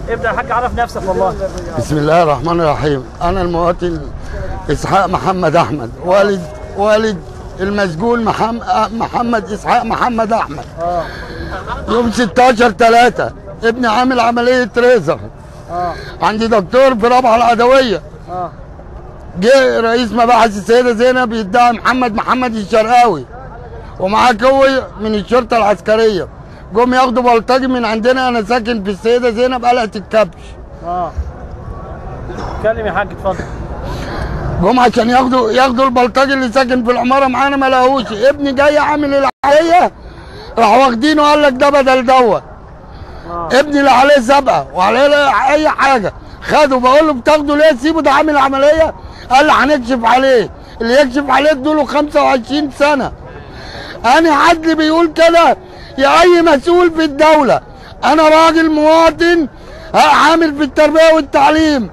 ابدا يا حاج عرف نفسك والله بسم الله الرحمن الرحيم انا المواطن اسحاق محمد احمد والد والد المسجون محمد محمد اسحاق محمد احمد اه يوم 16 3 ابني عامل عمليه ريزر اه عندي دكتور في رابعه العدويه اه جه رئيس مباحث السيده زينب يدعي محمد محمد الشرقاوي ومعاه كوي من الشرطه العسكريه جم ياخدوا بلطجي من عندنا انا ساكن في السيده زينب قلعه الكبش اه اتكلم يا حاج اتفضل جم عشان ياخدوا ياخدوا البلطجي اللي ساكن في العماره معانا ما لقوش ابني جاي عامل العمليه راحوا واخدينه قال لك ده بدل دوت اه ابني لا عليه سابقه وعليه لا اي حاجه خده بقول له بتاخده ليه سيبه ده عامل عمليه قال لي هنكشف عليه اللي يكشف عليه ادوله 25 سنه انا عدلي بيقول كده يا اي مسؤول في الدوله انا راجل مواطن عامل في التربيه والتعليم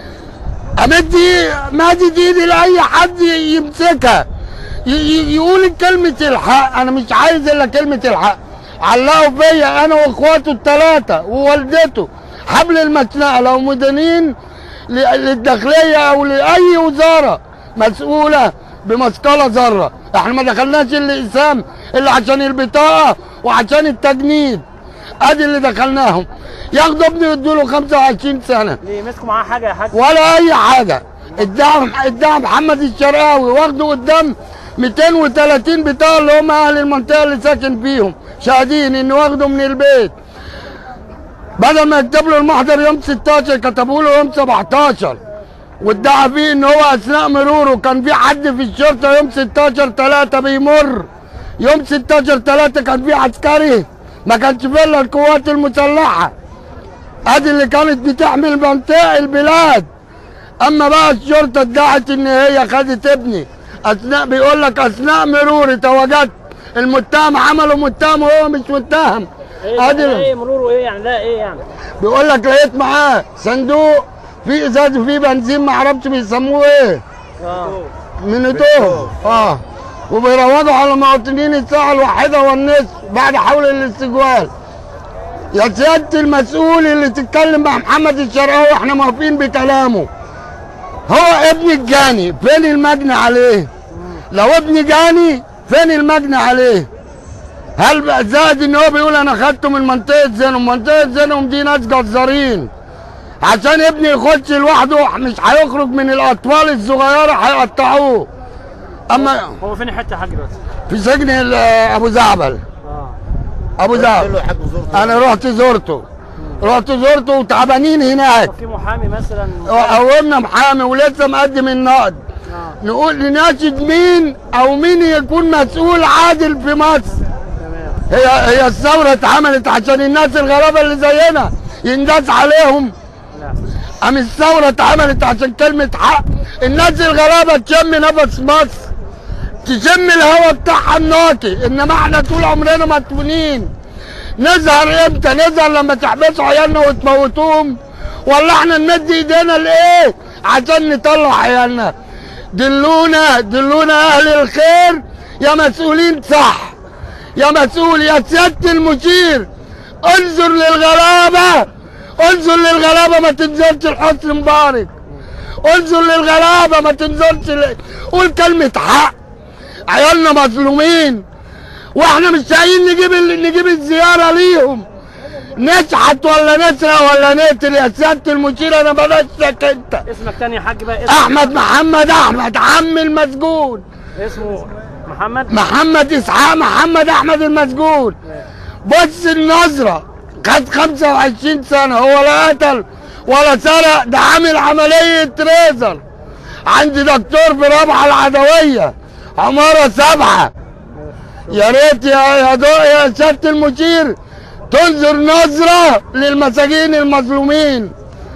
امد مادي ايدي لاي حد يمسكها ي- ي- يقول كلمه الحق انا مش عايز الا كلمه الحق علقوا فيا انا واخواته الثلاثه ووالدته حبل المشنقه لو مدنيين ل- للداخليه او لاي وزاره مسؤوله بمثقله ذره احنا ما دخلناش الاقسام الا عشان البطاقه وعشان التجنيد ادي اللي دخلناهم ياخدوا ابني يدوا له 25 سنه ليه مسكوا معاه حاجه يا حاج ولا اي حاجه ادعى ادعى محمد الشرقاوي واخده قدام 230 بتاع اللي هم اهل المنطقه اللي ساكن فيهم شاهدين انه واخده من البيت بدل ما يكتب له المحضر يوم 16 كتبوا له يوم 17 وادعى فيه ان هو اثناء مروره كان في حد في الشرطه يوم 16 3 بيمر يوم 16 3 كان في عسكري ما كانش فيه الا القوات المسلحه ادي اللي كانت بتحمي منطقه البلاد اما بقى الشرطه ادعت ان هي خدت ابني اثناء بيقول لك اثناء مروري تواجدت المتهم عمله متهم وهو مش متهم ايه ادي ده ايه مروره ايه يعني ده ايه يعني بيقول لك لقيت معاه صندوق فيه ازاز وفيه بنزين ما اعرفش بيسموه ايه اه من الدوم اه وبيروضوا على المواطنين الساعه الواحده والنصف بعد حول الاستجوال يا سياده المسؤول اللي تتكلم مع محمد الشرقاوي احنا موافقين بكلامه هو ابن الجاني فين المجني عليه لو ابن جاني فين المجني عليه هل بقى زائد ان هو بيقول انا خدته من منطقه زينهم منطقه زينهم دي ناس جزارين عشان ابني يخش لوحده مش هيخرج من الاطفال الصغيره هيقطعوه اما هو فين الحته يا حاج دلوقتي في سجن ال- ابو زعبل اه ابو زعبل انا رحت زرته رحت زرته وتعبانين هناك طب في محامي مثلا قومنا محامي ولسه مقدم النقد اه نقول نناشد مين او مين يكون مسؤول عادل في مصر تمام هي هي الثوره اتعملت عشان الناس الغلابه اللي زينا ينداس عليهم لا ام الثوره اتعملت عشان كلمه حق الناس الغلابه تشم نفس مصر تشم الهوا بتاعها النقي انما احنا طول عمرنا مدفونين نظهر امتى نظهر لما تحبسوا عيالنا وتموتوهم ولا احنا نمد ايدينا لايه عشان نطلع عيالنا دلونا دلونا اهل الخير يا مسؤولين صح يا مسؤول يا سياده المشير انظر للغلابه انظر للغلابه ما تنزلش لحسن مبارك انظر للغلابه ما تنزلش ل... قول كلمه حق عيالنا مظلومين واحنا مش لاقيين نجيب ال... نجيب الزياره ليهم نشحت ولا نسرق ولا نقتل يا سياده المشير انا بنشك انت اسمك تاني يا حاج بقى اسمك احمد محمد احمد عم المسجون اسمه محمد محمد اسحاق محمد احمد المسجون بص النظره خد 25 سنه هو لا قتل ولا سرق ده عامل عمليه ريزر عندي دكتور في رابعه العدويه عماره سبعه يا ريت يا يا دو يا سياده المشير تنظر نظره للمساجين المظلومين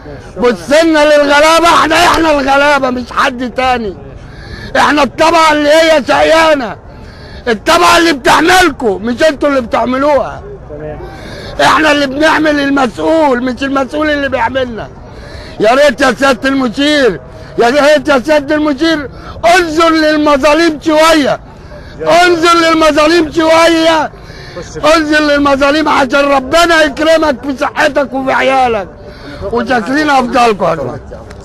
بصنا للغلابه احنا احنا الغلابه مش حد تاني احنا الطبقه اللي هي شقيانه الطبقه اللي بتعملكم مش انتوا اللي بتعملوها تمام احنا اللي بنعمل المسؤول مش المسؤول اللي بيعملنا يا ريت يا سياده المشير يا ريت يا سياده المشير انظر للمظالم شويه انظر للمظالم شويه انظر للمظالم عشان ربنا يكرمك في صحتك وفي عيالك وشاكرين افضلكم يا جماعه